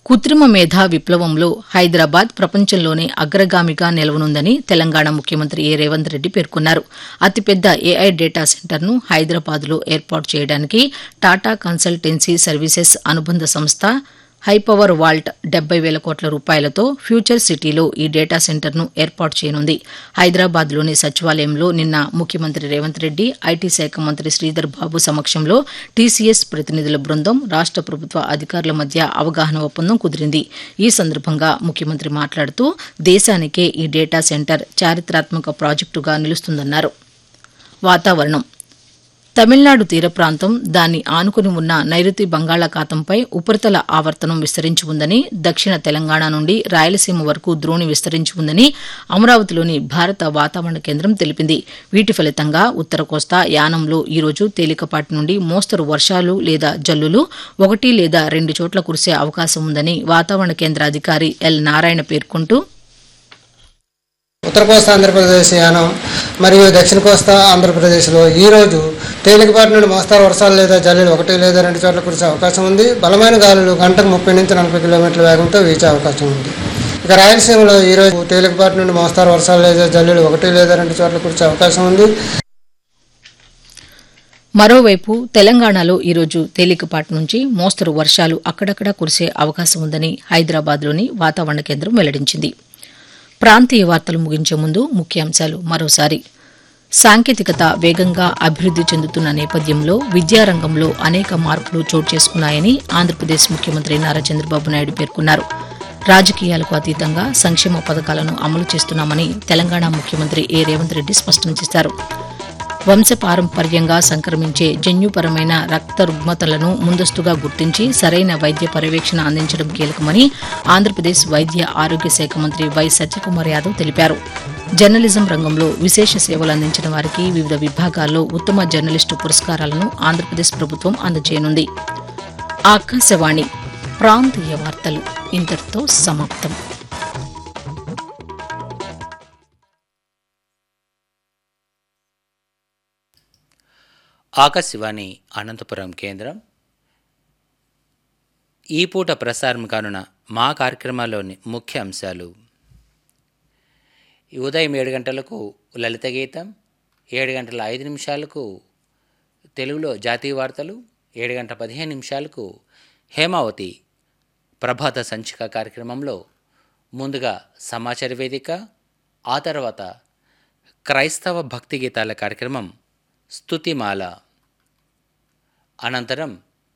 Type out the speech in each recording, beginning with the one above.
కృత్రిమ మేధా విప్లవంలో హైదరాబాద్ ప్రపంచంలోనే అగ్రగామిగా నిలవనుందని తెలంగాణ ముఖ్యమంత్రి ఏ రేవంత్ రెడ్డి పేర్కొన్నారు అతిపెద్ద ఏఐ డేటా సెంటర్ను హైదరాబాద్లో ఏర్పాటు చేయడానికి టాటా కన్సల్టెన్సీ సర్వీసెస్ అనుబంధ సంస్థ హైపవర్ వాల్ట్ డెబ్బై వేల కోట్ల రూపాయలతో ఫ్యూచర్ సిటీలో ఈ డేటా సెంటర్ను ఏర్పాటు చేయనుంది హైదరాబాద్లోని సచివాలయంలో నిన్న ముఖ్యమంత్రి రేవంత్ రెడ్డి ఐటీ శాఖ మంత్రి శ్రీధర్ బాబు సమక్షంలో టీసీఎస్ ప్రతినిధుల బృందం రాష్ట ప్రభుత్వ అధికారుల మధ్య అవగాహన ఒప్పందం కుదిరింది ఈ సందర్భంగా ముఖ్యమంత్రి మాట్లాడుతూ దేశానికే ఈ డేటా సెంటర్ చారిత్రాత్మక ప్రాజెక్టుగా నిలుస్తుందన్నారు వాతావరణం తమిళనాడు తీర ప్రాంతం దాన్ని ఆనుకుని ఉన్న నైరుతి బంగాళాఖాతంపై ఉపరితల ఆవర్తనం విస్తరించి ఉందని దక్షిణ తెలంగాణ నుండి రాయలసీమ వరకు ద్రోణి విస్తరించి ఉందని అమరావతిలోని భారత వాతావరణ కేంద్రం తెలిపింది వీటి ఫలితంగా ఉత్తర కోస్తా యానంలో ఈరోజు తేలికపాటి నుండి మోస్తరు వర్షాలు లేదా జల్లులు ఒకటి లేదా రెండు చోట్ల కురిసే అవకాశం ఉందని వాతావరణ కేంద్ర అధికారి ఎల్ నారాయణ పేర్కొంటూ ఉత్తర కోస్తా ఆంధ్రప్రదేశ్ యానం మరియు దక్షిణ కోస్తా ఆంధ్రప్రదేశ్లో ఈరోజు తేలికపాటి నుండి మోస్తారు వర్షాలు లేదా జల్లులు ఒకటి లేదా రెండు చోట్ల కురిసే అవకాశం ఉంది బలమైన గాలులు గంటకు ముప్పై నుంచి నలభై కిలోమీటర్ల వేగంతో వీచే అవకాశం ఉంది ఇక రాయలసీమలో ఈరోజు తేలికపాటి నుండి మోస్తారు వర్షాలు లేదా జల్లులు ఒకటి లేదా రెండు చోట్ల కురిసే అవకాశం ఉంది మరోవైపు తెలంగాణలో ఈరోజు తేలికపాటి నుంచి మోస్తరు వర్షాలు అక్కడక్కడా కురిసే అవకాశం ఉందని హైదరాబాద్లోని వాతావరణ కేంద్రం వెల్లడించింది ప్రాంతీయ వార్తలు ముగించే ముందు ముఖ్యాంశాలు మరోసారి సాంకేతికత వేగంగా అభివృద్ది చెందుతున్న నేపథ్యంలో విద్యారంగంలో అనేక మార్పులు చోటు చేసుకున్నాయని ఆంధ్రప్రదేశ్ ముఖ్యమంత్రి నారా చంద్రబాబు నాయుడు పేర్కొన్నారు రాజకీయాలకు అతీతంగా సంక్షేమ పథకాలను అమలు చేస్తున్నామని తెలంగాణ ముఖ్యమంత్రి ఏ రేవంత్ రెడ్డి స్పష్టం చేశారు వంశపారంపర్యంగా సంక్రమించే జన్యుపరమైన రక్త రుగ్మతలను ముందస్తుగా గుర్తించి సరైన వైద్య పర్యవేక్షణ అందించడం కీలకమని ఆంధ్రప్రదేశ్ వైద్య ఆరోగ్య శాఖ మంత్రి వై సత్యకుమార్ యాదవ్ తెలిపారు జర్నలిజం రంగంలో విశేష సేవలు అందించిన వారికి వివిధ విభాగాల్లో ఉత్తమ జర్నలిస్టు పురస్కారాలను ఆంధ్రప్రదేశ్ ప్రభుత్వం అందజేయనుంది ఆకాశవాణి ప్రాంతీయ వార్తలు ఇంతటితో సమాప్తం ఆకాశవాణి అనంతపురం కేంద్రం ఈ పూట ప్రసారం కానున్న మా కార్యక్రమాల్లోని ముఖ్య అంశాలు ఈ ఉదయం ఏడు గంటలకు లలిత గీతం ఏడు గంటల ఐదు నిమిషాలకు తెలుగులో జాతీయ వార్తలు ఏడు గంటల పదిహేను నిమిషాలకు హేమావతి ప్రభాత సంచిక కార్యక్రమంలో ముందుగా సమాచార వేదిక ఆ తర్వాత క్రైస్తవ భక్తి గీతాల కార్యక్రమం స్తుతిమాల అనంతరం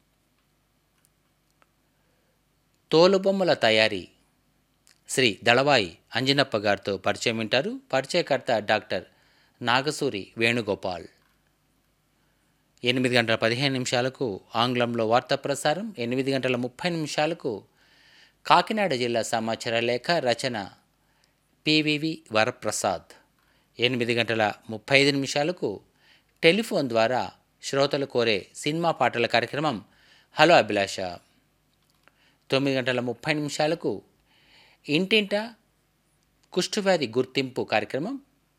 తోలుబొమ్మల తయారీ శ్రీ దళవాయి అంజనప్ప గారితో పరిచయం వింటారు పరిచయకర్త డాక్టర్ నాగసూరి వేణుగోపాల్ ఎనిమిది గంటల పదిహేను నిమిషాలకు ఆంగ్లంలో వార్తా ప్రసారం ఎనిమిది గంటల ముప్పై నిమిషాలకు కాకినాడ జిల్లా సమాచార లేఖ రచన పివివి వరప్రసాద్ ఎనిమిది గంటల ముప్పై ఐదు నిమిషాలకు టెలిఫోన్ ద్వారా శ్రోతలు కోరే సినిమా పాటల కార్యక్రమం హలో అభిలాష తొమ్మిది గంటల ముప్పై నిమిషాలకు ఇంటింట కుష్ఠవ్యాధి గుర్తింపు కార్యక్రమం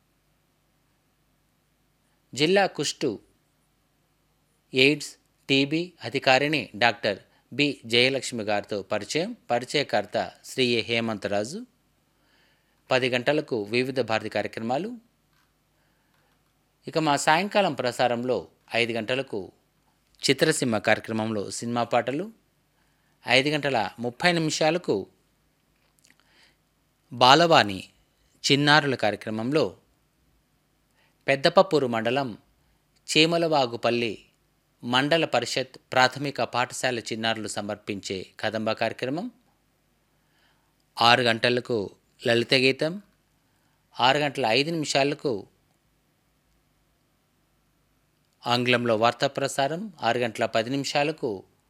జిల్లా కుష్టు ఎయిడ్స్ టీబీ అధికారిని డాక్టర్ బి జయలక్ష్మి గారితో పరిచయం పరిచయకర్త శ్రీ ఏ హేమంతరాజు పది గంటలకు వివిధ భారతి కార్యక్రమాలు ఇక మా సాయంకాలం ప్రసారంలో ఐదు గంటలకు చిత్రసీమ కార్యక్రమంలో సినిమా పాటలు ఐదు గంటల ముప్పై నిమిషాలకు బాలవాణి చిన్నారుల కార్యక్రమంలో పెద్దపప్పూరు మండలం చీమలవాగుపల్లి మండల పరిషత్ ప్రాథమిక పాఠశాల చిన్నారులు సమర్పించే కదంబ కార్యక్రమం ఆరు గంటలకు లలిత గీతం ఆరు గంటల ఐదు నిమిషాలకు ఆంగ్లంలో వార్తా ప్రసారం ఆరు గంటల పది నిమిషాలకు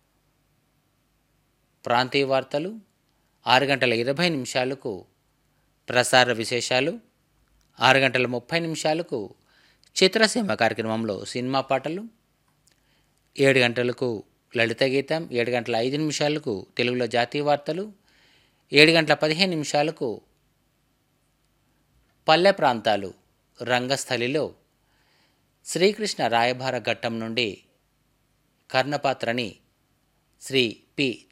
ప్రాంతీయ వార్తలు ఆరు గంటల ఇరవై నిమిషాలకు ప్రసార విశేషాలు ఆరు గంటల ముప్పై నిమిషాలకు చిత్రసీమ కార్యక్రమంలో సినిమా పాటలు ఏడు గంటలకు లలిత గీతం ఏడు గంటల ఐదు నిమిషాలకు తెలుగులో జాతీయ వార్తలు ఏడు గంటల పదిహేను నిమిషాలకు పల్లె ప్రాంతాలు రంగస్థలిలో శ్రీకృష్ణ రాయభార ఘట్టం నుండి కర్ణపాత్రని శ్రీ పి